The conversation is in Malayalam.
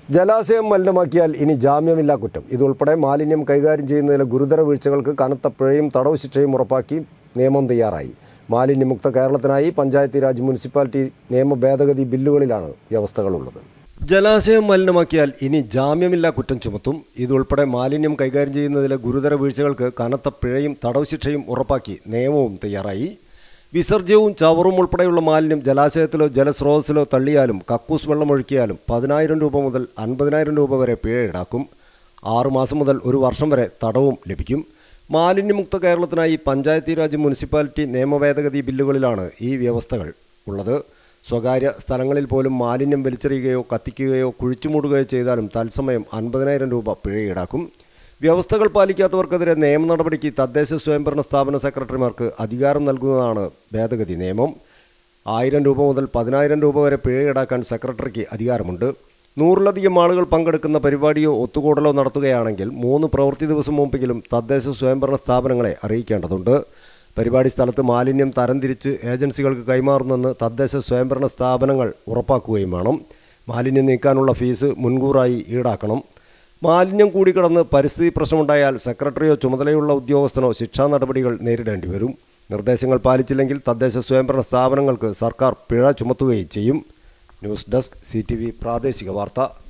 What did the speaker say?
ജലാശയം മലിനമാക്കിയാൽ ഇനി ജാമ്യമില്ലാ കുറ്റം ഇതുൾപ്പെടെ മാലിന്യം കൈകാര്യം ചെയ്യുന്നതിലെ ഗുരുതര വീഴ്ചകൾക്ക് കനത്ത പിഴയും തടവ് ശിക്ഷയും ഉറപ്പാക്കി നിയമം തയ്യാറായി മാലിന്യമുക്ത കേരളത്തിനായി പഞ്ചായത്തി രാജ് മുനിസിപ്പാലിറ്റി നിയമ ഭേദഗതി ബില്ലുകളിലാണ് വ്യവസ്ഥകളുള്ളത് ജലാശയം മലിനമാക്കിയാൽ ഇനി ജാമ്യമില്ലാ കുറ്റം ചുമത്തും ഇതുൾപ്പെടെ മാലിന്യം കൈകാര്യം ചെയ്യുന്നതിലെ ഗുരുതര വീഴ്ചകൾക്ക് കനത്ത പിഴയും തടവ് ശിക്ഷയും ഉറപ്പാക്കി നിയമവും തയ്യാറായി വിസർജ്യവും ചവറും ഉൾപ്പെടെയുള്ള മാലിന്യം ജലാശയത്തിലോ ജലസ്രോതസ്സിലോ തള്ളിയാലും കക്കൂസ് വെള്ളമൊഴുക്കിയാലും പതിനായിരം രൂപ മുതൽ അൻപതിനായിരം രൂപ വരെ പിഴ ഈടാക്കും ആറുമാസം മുതൽ ഒരു വർഷം വരെ തടവും ലഭിക്കും മാലിന്യമുക്ത കേരളത്തിനായി പഞ്ചായത്തി രാജ് മുനിസിപ്പാലിറ്റി നിയമഭേദഗതി ബില്ലുകളിലാണ് ഈ വ്യവസ്ഥകൾ ഉള്ളത് സ്വകാര്യ സ്ഥലങ്ങളിൽ പോലും മാലിന്യം വലിച്ചെറിയുകയോ കത്തിക്കുകയോ കുഴിച്ചുമൂടുകയോ ചെയ്താലും തത്സമയം അൻപതിനായിരം രൂപ പിഴ ഈടാക്കും വ്യവസ്ഥകൾ പാലിക്കാത്തവർക്കെതിരെ നിയമ നടപടിക്ക് തദ്ദേശ സ്വയംഭരണ സ്ഥാപന സെക്രട്ടറിമാർക്ക് അധികാരം നൽകുന്നതാണ് ഭേദഗതി നിയമം ആയിരം രൂപ മുതൽ പതിനായിരം രൂപ വരെ പിഴ ഈടാക്കാൻ സെക്രട്ടറിക്ക് അധികാരമുണ്ട് നൂറിലധികം ആളുകൾ പങ്കെടുക്കുന്ന പരിപാടിയോ ഒത്തുകൂടലോ നടത്തുകയാണെങ്കിൽ മൂന്ന് പ്രവൃത്തി ദിവസം മുമ്പെങ്കിലും തദ്ദേശ സ്വയംഭരണ സ്ഥാപനങ്ങളെ അറിയിക്കേണ്ടതുണ്ട് പരിപാടി സ്ഥലത്ത് മാലിന്യം തരംതിരിച്ച് ഏജൻസികൾക്ക് കൈമാറുന്നെന്ന് തദ്ദേശ സ്വയംഭരണ സ്ഥാപനങ്ങൾ ഉറപ്പാക്കുകയും വേണം മാലിന്യം നീക്കാനുള്ള ഫീസ് മുൻകൂറായി ഈടാക്കണം മാലിന്യം കൂടിക്കിടന്ന് പരിസ്ഥിതി പ്രശ്നമുണ്ടായാൽ സെക്രട്ടറിയോ ചുമതലയുള്ള ഉദ്യോഗസ്ഥനോ ശിക്ഷാ നടപടികൾ നേരിടേണ്ടി വരും നിർദ്ദേശങ്ങൾ പാലിച്ചില്ലെങ്കിൽ തദ്ദേശ സ്വയംഭരണ സ്ഥാപനങ്ങൾക്ക് സർക്കാർ പിഴ ചുമത്തുകയും ചെയ്യും ന്യൂസ് ഡെസ്ക് സി പ്രാദേശിക വാർത്ത